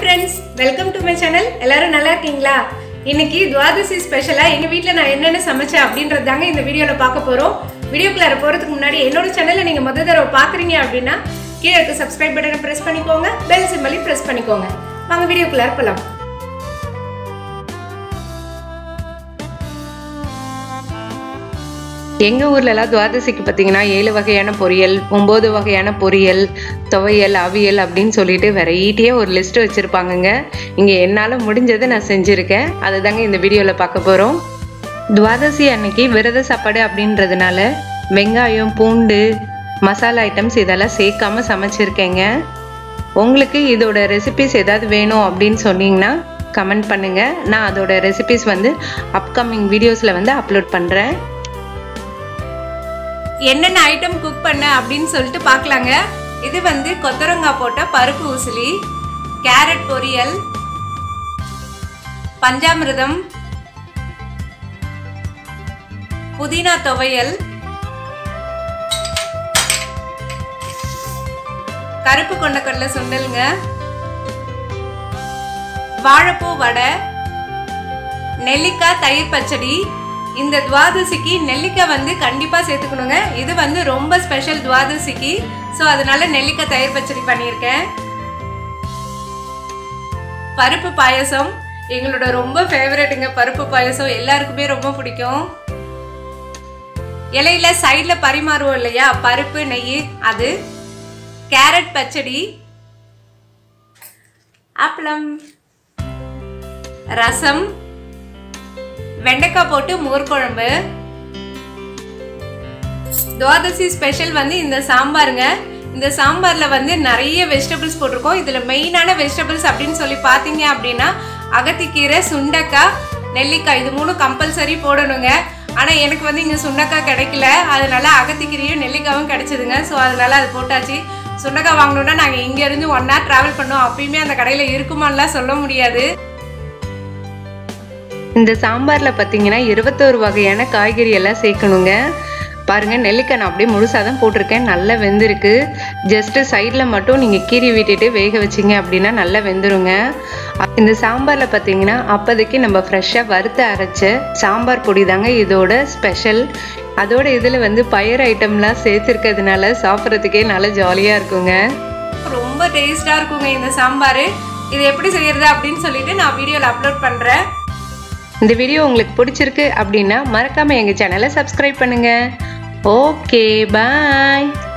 friends welcome to my channel எல்லாரும் நல்லா இருக்கீங்களா இன்னைக்கு துவாதசி ஸ்பெஷலா எங்க வீட்ல நான் என்னென்ன சமைச்சேன் அப்படின்றது தாங்க இந்த வீடியோல பார்க்க போறோம் வீடியோக்குள்ளார போறதுக்கு முன்னாடி என்னோட சேனலை நீங்க முதல் தடவை பாக்குறீங்க அப்படின்னா கீழே இருக்க சப்ஸ்கிரைப் பட்டனை பிரஸ் பண்ணிக்கோங்க பெல் சிம்பலையும் பிரஸ் பண்ணிக்கோங்க வாங்க வீடியோக்குள்ளார போலாம் எங்கள் ஊர்லலாம் துவாதசிக்கு பார்த்தீங்கன்னா ஏழு வகையான பொரியல் ஒம்பது வகையான பொரியல் துவையல் அவியல் அப்படின்னு சொல்லிட்டு வெரைட்டியாக ஒரு லிஸ்ட் வச்சுருப்பாங்கங்க இங்கே என்னால் முடிஞ்சதை நான் செஞ்சுருக்கேன் அதை தாங்க இந்த வீடியோவில் பார்க்க போகிறோம் துவாதசி அன்னைக்கு விரத சாப்பாடு அப்படின்றதுனால வெங்காயம் பூண்டு மசாலா ஐட்டம்ஸ் இதெல்லாம் சேர்க்காம சமைச்சிருக்கேங்க உங்களுக்கு இதோட ரெசிபிஸ் ஏதாவது வேணும் அப்படின்னு சொன்னீங்கன்னா கமெண்ட் பண்ணுங்கள் நான் அதோட ரெசிபிஸ் வந்து அப்கமிங் வீடியோஸில் வந்து அப்லோட் பண்ணுறேன் என்னென்ன ஐட்டம் குக் பண்ண அப்படின்னு சொல்லிட்டு பார்க்கலாங்க இது வந்து கொத்தரங்காய் போட்ட பருப்பு உசிலி கேரட் பொரியல் பஞ்சாமிர்தம் புதினா துவையல் கருப்பு கொண்டக்கடலை சுண்டலுங்க வாழைப்பூ வடை நெல்லிக்காய் தயிர் பச்சடி இந்த துவாதசிக்கு நெல்லிக்காய் வந்து கண்டிப்பாக சேர்த்துக்கணுங்க இது வந்து ரொம்ப ஸ்பெஷல் துவாதசிக்கு ஸோ அதனால நெல்லிக்காய் தயிர் பச்சடி பண்ணியிருக்கேன் பருப்பு பாயசம் எங்களோட ரொம்ப ஃபேவரட்டுங்க பருப்பு பாயசம் எல்லாருக்குமே ரொம்ப பிடிக்கும் இலையில சைடில் பரிமாறுவோம் இல்லையா பருப்பு நெய் அது கேரட் பச்சடி அப்பளம் ரசம் வெண்டைக்காய் போட்டு மோர் குழம்பு துவாதசி ஸ்பெஷல் வந்து இந்த சாம்பாருங்க இந்த சாம்பார்ல வந்து நிறைய வெஜிடபிள்ஸ் போட்டிருக்கோம் இதுல மெயினான வெஜிடபிள்ஸ் அப்படின்னு சொல்லி பாத்தீங்க அப்படின்னா அகத்திக்கீரை சுண்டக்காய் நெல்லிக்காய் இது மூணும் கம்பல்சரி போடணுங்க ஆனா எனக்கு வந்து இங்க சுண்டக்காய் கிடைக்கல அதனால அகத்திக்கீரையும் நெல்லிக்காயும் கிடைச்சதுங்க ஸோ அதனால அது போட்டாச்சு சுண்டக்காய் வாங்கணும்னா நாங்க இங்க இருந்து ஒன் ஹவர் டிராவல் பண்ணோம் அப்பயுமே அந்த கடையில இருக்குமான்லாம் சொல்ல முடியாது இந்த சாம்பாரில் பார்த்தீங்கன்னா இருபத்தோரு வகையான காய்கறி எல்லாம் சேர்க்கணுங்க பாருங்க நெல்லிக்காய் நான் அப்படியே முழுசாக தான் போட்டிருக்கேன் நல்லா வெந்திருக்கு ஜஸ்ட்டு சைடில் மட்டும் நீங்கள் கீறி விட்டுட்டு வேக வச்சிங்க அப்படின்னா நல்லா வெந்துருங்க இந்த சாம்பாரில் பார்த்தீங்கன்னா அப்போதைக்கு நம்ம ஃப்ரெஷ்ஷாக வறுத்து அரைச்ச சாம்பார் பொடி தாங்க இதோட ஸ்பெஷல் அதோட இதில் வந்து பயிர் ஐட்டம்லாம் சேர்த்துருக்கிறதுனால சாப்பிட்றதுக்கே நல்லா ஜாலியாக இருக்குங்க ரொம்ப டேஸ்டா இருக்குங்க இந்த சாம்பார் இது எப்படி செய்யறது அப்படின்னு சொல்லிட்டு நான் வீடியோவில் அப்லோட் பண்றேன் இந்த வீடியோ உங்களுக்கு பிடிச்சிருக்கு அப்படின்னா மறக்காம எங்க சேனலை சப்ஸ்கிரைப் பண்ணுங்க ஓகே பாய்